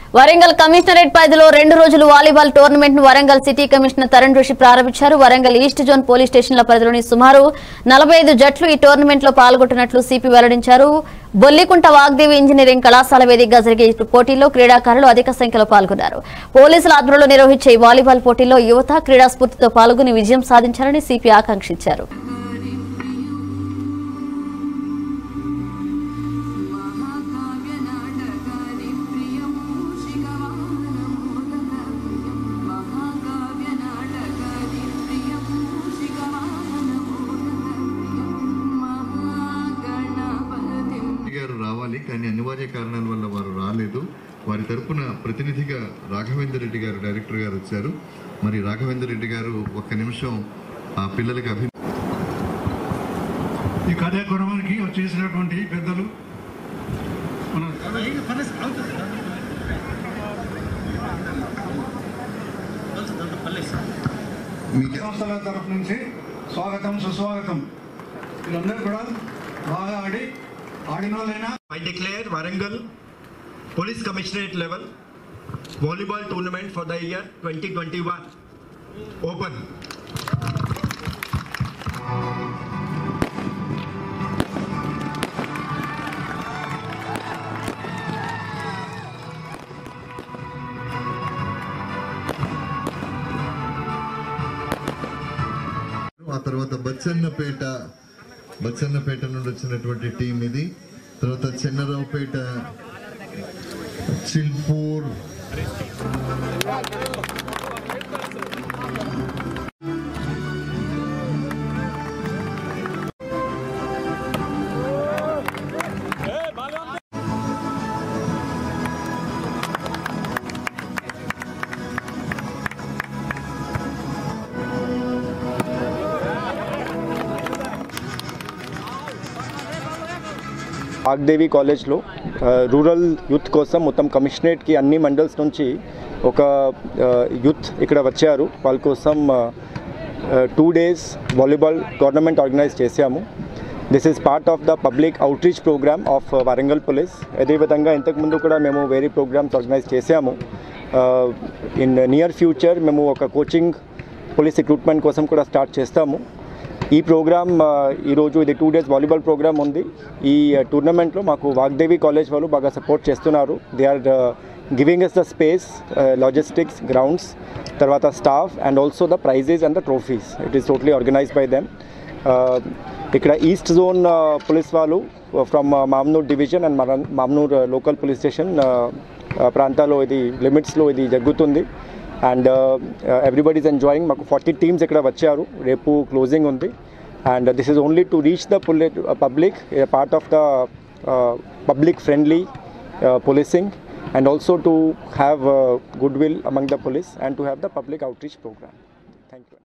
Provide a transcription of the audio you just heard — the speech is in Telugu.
వరంగల్ కమిషనరేట్ పరిధిలో రెండు రోజులు వాలీబాల్ టోర్నమెంట్ ను వరంగల్ సిటీ కమిషనర్ తరుణ్ ఋషి ప్రారంభించారు వరంగల్ ఈస్ట్ జోన్ పోలీస్ స్టేషన్ల పరిధిలోని సుమారు నలభై ఐదు జట్లు ఈ టోర్నమెంట్ లో పాల్గొంటున్నట్లు సిపి వెల్లడించారు బొల్లికుంట వాగ్దేవి ఇంజనీరింగ్ కళాశాల వేదికగా జరిగే ఈ పోటీల్లో క్రీడాకారులు అధిక సంఖ్యలో పాల్గొన్నారు పోలీసుల ఆధ్వర్యంలో నిర్వహించే ఈ వాలీబాల్ పోటీల్లో యువత క్రీడా స్ఫూర్తితో పాల్గొని విజయం సాధించాలని సిపి ఆకాంక్షించారు రెడ్డి గారు రావాలి కానీ అనివార్య కారణాల వల్ల వారు రాలేదు వారి తరపున ప్రతినిధిగా రాఘవేంద్ర రెడ్డి గారు డైరెక్టర్ గారు వచ్చారు మరి రాఘవేంద్ర రెడ్డి గారు ఒక్క నిమిషం ఆ పిల్లలకి అభి ఈ కార్యక్రమానికి వచ్చేసినటువంటి పెద్దలు మన మీకు సంస్థల తరఫు నుంచి స్వాగతం సుస్వాగతం వీళ్ళందరూ కూడా బాగా ఆడి ఆడిన వాళ్ళైనా I declare Warangal Police Commissionerate level volleyball tournament for the year 2021 open. ఆ తర్వాత బచ్చన్నపేట బచ్చన్నపేట నుండి వచ్చినటువంటి టీం ఇది తర్వాత చెన్నరావుపేట చిల్పూర్ వాగ్దేవి కాలేజ్లో ఆ, రూరల్ యూత్ కోసం మొత్తం కమిషనరేట్కి అన్ని మండల్స్ నుంచి ఒక ఆ, యూత్ ఇక్కడ వచ్చారు వాళ్ళ కోసం two days volleyball tournament organise చేశాము this is part of the public outreach program of Warangal police అదేవిధంగా ఇంతకుముందు కూడా మేము వేరే ప్రోగ్రామ్స్ ఆర్గనైజ్ చేశాము ఇన్ నియర్ ఫ్యూచర్ మేము ఒక కోచింగ్ పోలీస్ రిక్రూట్మెంట్ కోసం కూడా స్టార్ట్ చేస్తాము ఈ ప్రోగ్రామ్ ఆ, ఈరోజు ఇది టూ డేస్ వాలీబాల్ ప్రోగ్రామ్ ఉంది ఈ ఆ, టోర్నమెంట్లో మాకు వాగ్దేవి కాలేజ్ వాళ్ళు బాగా సపోర్ట్ చేస్తున్నారు they are giving us the space logistics grounds తర్వాత staff and also the prizes and the trophies it is totally organise by them ఇక్కడ ఈస్ట్ జోన్ పోలీస్ వాళ్ళు ఫ్రమ్ మామ్నూర్ డివిజన్ అండ్ మన మామ్నూర్ లోకల్ పోలీస్ స్టేషన్ ప్రాంతాల్లో ఇది లిమిట్స్లో ఇది జరుగుతుంది అండ్ ఎవ్రీబడి ఈజ్ ఎంజాయింగ్ మాకు ఫార్టీ టీమ్స్ ఇక్కడ వచ్చారు రేపు క్లోజింగ్ ఉంది and this is only to reach the public part of the public friendly policing and also to have uh, goodwill among the police and to have the public outreach program. Thank you.